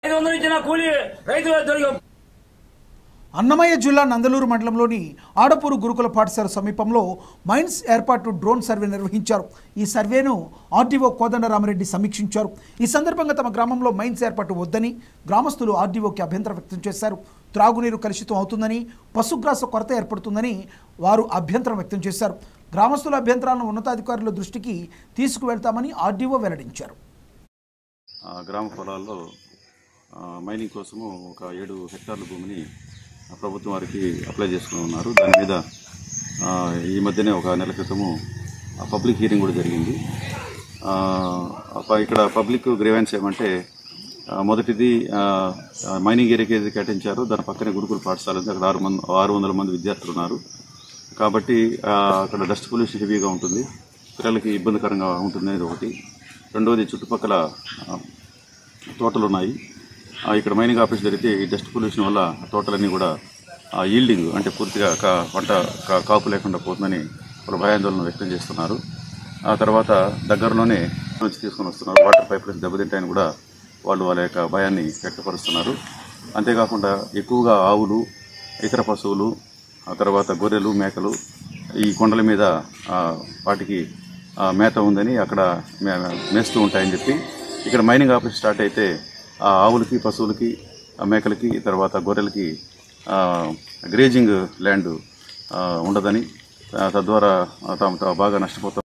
ఐదు వందలు ఇచ్చిన కూలి రైతు దొరికి అన్నమయ్య జిల్లా నందలూరు మండలంలోని ఆడపూరు గురుకుల పాఠశాల సమీపంలో మైన్స్ ఏర్పాటు డ్రోన్ సర్వే నిర్వహించారు ఈ సర్వేను ఆర్డీఓ కోదండరామరెడ్డి సమీక్షించారు ఈ సందర్భంగా తమ గ్రామంలో మైన్స్ ఏర్పాటు వద్దని గ్రామస్తులు ఆర్డీఓకి అభ్యంతరం వ్యక్తం చేశారు త్రాగునీరు కలుషితం అవుతుందని పశుగ్రాస కొరత ఏర్పడుతుందని వారు అభ్యంతరం వ్యక్తం చేశారు గ్రామస్తుల అభ్యంతరాలను ఉన్నతాధికారుల దృష్టికి తీసుకువెళ్తామని ఆర్డీఓ వెల్లడించారు ఆ, గ్రామ పొలాల్లో ఆ, మైనింగ్ కోసము ఒక ఏడు హెక్టార్ల భూమిని ఆ, ప్రభుత్వం వారికి అప్లై చేసుకుని ఉన్నారు దాని మీద ఆ, ఈ మధ్యనే ఒక నెల క్రితము ఆ, పబ్లిక్ హీరింగ్ కూడా జరిగింది ఆ, అప్ప- ఇక్కడ పబ్లిక్ గ్రీవెన్స్ ఏమంటే ఆ, మొదటిది ఆ, ఆ, మైనింగ్ ఏరియాకి ఏది కేటాయించారో దాని పక్కనే గురుకుల పాఠశాల ఉంది అక్కడ ఆరు మంది ఆరు వందల మంది విద్యార్థులు ఉన్నారు కాబట్టి ఆ, అక్కడ డస్ట్ పొల్యూషన్ హెవీగా ఉంటుంది పిల్లలకి ఇబ్బందికరంగా ఉంటుంది అనేది ఒకటి రెండవది చుట్టుపక్కల ఆ, తోటలు ఉన్నాయి ఆ, ఇక్కడ మైనింగ్ ఆఫీస్ జరిగితే ఈ డస్ట్ పొల్యూషన్ వల్ల ఆ తోటలన్నీ కూడా ఆ ఈల్డింగ్ అంటే పూర్తిగా కా పంట కా- కాపు లేకుండా పోతుందని వాళ్ళు భయాందోళన వ్యక్తం చేస్తున్నారు ఆ తర్వాత దగ్గరలోనే నుంచి తీసుకొని వస్తున్నారు వాటర్ పైప్ లైన్స్ దెబ్బతింటాయని కూడా వాళ్ళు వాళ్ళ యొక్క భయాన్ని వ్యక్తపరుస్తున్నారు అంతేకాకుండా ఎక్కువగా ఆవులు ఇతర పశువులు ఆ తర్వాత గొర్రెలు మేకలు ఈ కొండల మీద ఆ, వాటికి ఆ, మేత ఉందని అక్కడ మే- మేస్తూ ఉంటాయని చెప్పి ఇక్కడ మైనింగ్ ఆఫీస్ స్టార్ట్ అయితే ఆ ఆవులకి పశువులకి ఆ మేకలకి తర్వాత గొర్రెలకి ఆ, గ్రేజింగ్ ల్యాండ్ ఆ, ఉండదని ఆ, తద్వారా ఆ, తాము తాము బాగా నష్టపోతాం